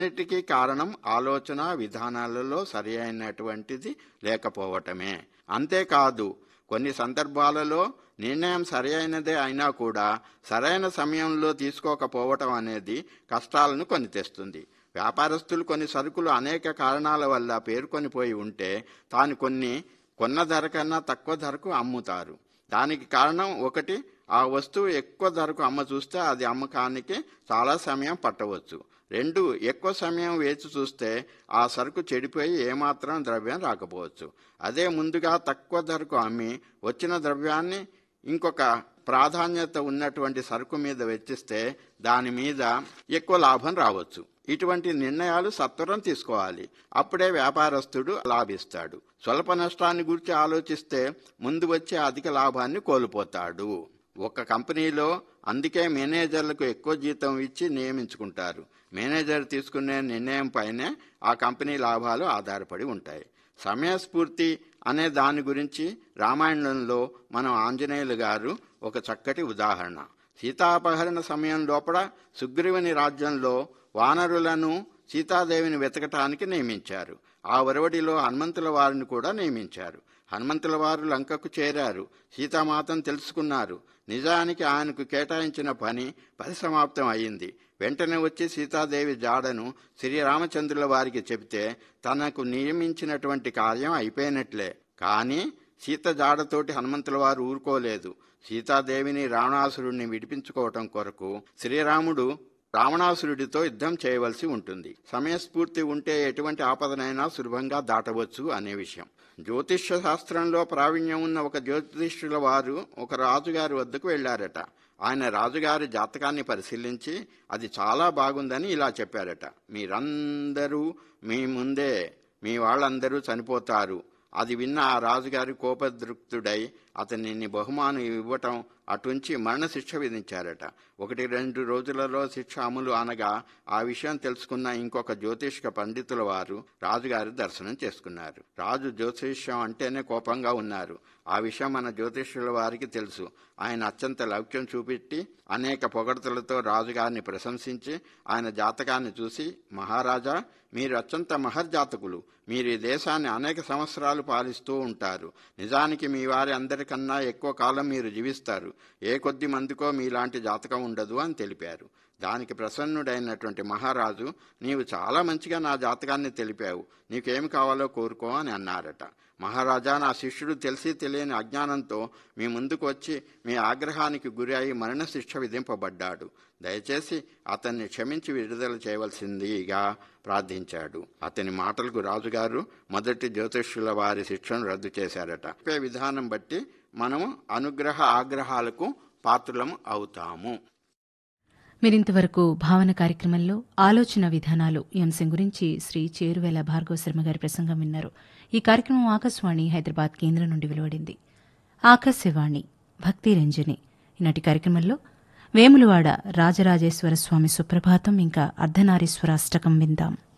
అన్నిటికీ కారణం ఆలోచన విధానాలలో సరి అయినటువంటిది లేకపోవటమే అంతేకాదు కొన్ని సందర్భాలలో నిర్ణయం సరి అయినదే అయినా కూడా సరైన సమయంలో తీసుకోకపోవటం అనేది కష్టాలను కొని తెస్తుంది వ్యాపారస్తులు కొన్ని సరుకులు అనేక కారణాల వల్ల పేర్కొనిపోయి ఉంటే తాను కొన్ని కొన్న ధర కన్నా తక్కువ ధరకు అమ్ముతారు దానికి కారణం ఒకటి ఆ వస్తువు ఎక్కువ ధరకు అమ్మ చూస్తే అది అమ్మకానికి చాలా సమయం పట్టవచ్చు రెండు ఎక్కువ సమయం వేచి చూస్తే ఆ సరుకు చెడిపోయి ఏమాత్రం ద్రవ్యం రాకపోవచ్చు అదే ముందుగా తక్కువ ధరకు అమ్మి వచ్చిన ద్రవ్యాన్ని ఇంకొక ప్రాధాన్యత ఉన్నటువంటి సరుకు మీద వెచ్చిస్తే దాని మీద ఎక్కువ లాభం రావచ్చు ఇటువంటి నిర్ణయాలు సత్వరం తీసుకోవాలి అప్పుడే వ్యాపారస్తుడు లాభిస్తాడు స్వల్ప నష్టాన్ని గురించి ఆలోచిస్తే ముందు వచ్చే అధిక లాభాన్ని కోల్పోతాడు ఒక కంపెనీలో అందుకే మేనేజర్లకు ఎక్కువ జీతం ఇచ్చి నియమించుకుంటారు మేనేజర్ తీసుకునే నిర్ణయం పైనే ఆ కంపెనీ లాభాలు ఆధారపడి ఉంటాయి సమయస్ఫూర్తి అనే దాని గురించి రామాయణంలో మనం ఆంజనేయులు గారు ఒక చక్కటి ఉదాహరణ సీతాపహరణ సమయం లోపల సుగ్రీవుని రాజ్యంలో వానరులను సీతాదేవిని వెతకటానికి నియమించారు ఆ ఒరవడిలో హనుమంతుల వారిని కూడా నియమించారు హనుమంతుల వారు లంకకు చేరారు సీతామాతను తెలుసుకున్నారు నిజానికి ఆయనకు కేటాయించిన పని పరిసమాప్తం అయింది వెంటనే వచ్చి సీతాదేవి జాడను శ్రీరామచంద్రుల వారికి చెబితే తనకు నియమించినటువంటి కార్యం అయిపోయినట్లే కానీ సీత జాడతోటి హనుమంతుల వారు ఊరుకోలేదు సీతాదేవిని రావణాసురుడిని విడిపించుకోవటం కొరకు శ్రీరాముడు రావణాసురుడితో యుద్ధం చేయవలసి ఉంటుంది సమయస్ఫూర్తి ఉంటే ఎటువంటి ఆపదనైనా సులభంగా దాటవచ్చు అనే విషయం జ్యోతిష్య శాస్త్రంలో ప్రావీణ్యం ఉన్న ఒక జ్యోతిష్యుల వారు ఒక రాజుగారి వద్దకు వెళ్లారట ఆయన రాజుగారి జాతకాన్ని పరిశీలించి అది చాలా బాగుందని ఇలా చెప్పారట మీరందరూ మీ ముందే మీ వాళ్ళందరూ చనిపోతారు అది విన్న ఆ రాజుగారి కోపదృక్తుడై అతనిని బహుమానం ఇవ్వటం అటుంచి మరణశిక్ష విధించారట ఒకటి రెండు రోజులలో శిక్ష అమలు అనగా ఆ విషయం తెలుసుకున్న ఇంకొక జ్యోతిష్క పండితుల వారు రాజుగారి దర్శనం చేసుకున్నారు రాజు జ్యోతిష్యం అంటేనే కోపంగా ఉన్నారు ఆ విషయం మన జ్యోతిష్యుల వారికి తెలుసు ఆయన అత్యంత లౌక్యం చూపెట్టి అనేక పొగడతలతో రాజుగారిని ప్రశంసించి ఆయన జాతకాన్ని చూసి మహారాజా మీరు అత్యంత మహర్జాతకులు మీరు ఈ దేశాన్ని అనేక సంవత్సరాలు పాలిస్తూ ఉంటారు నిజానికి మీ వారి అందరికన్నా ఎక్కువ కాలం మీరు జీవిస్తారు ఏ కొద్ది మందికో మీలాంటి జాతకం ఉండదు అని తెలిపారు దానికి ప్రసన్నుడైనటువంటి మహారాజు నీవు చాలా మంచిగా నా జాతకాన్ని తెలిపావు నీకేమి కావాలో కోరుకో అని అన్నారట మహారాజా నా శిష్యుడు తెలిసి తెలియని అజ్ఞానంతో మీ ముందుకు వచ్చి మీ ఆగ్రహానికి గురి అయి మరణశిక్ష విధింపబడ్డాడు దయచేసి అతన్ని క్షమించి విడుదల చేయవలసిందిగా ప్రార్థించాడు అతని మాటలకు రాజుగారు మొదటి జ్యోతిష్యుల వారి శిక్షను రద్దు చేశారట చెప్పే విధానం బట్టి మనము అనుగ్రహ ఆగ్రహాలకు పాత్రులం అవుతాము మీరింతవరకు భావన కార్యక్రమంలో ఆలోచన విధానాలు ఈ అంశం గురించి శ్రీ చేరువేల భార్గవ శర్మ గారి ప్రసంగం విన్నారు ఈ కార్యక్రమం ఆకాశవాణి హైదరాబాద్ కేంద్రం నుండి వెలువడింది ఆకాశవాణి భక్తి రంజని ఈనాటి కార్యక్రమంలో వేములవాడ రాజరాజేశ్వర స్వామి సుప్రభాతం ఇంకా అర్ధనారీశ్వర అష్టకం విందాం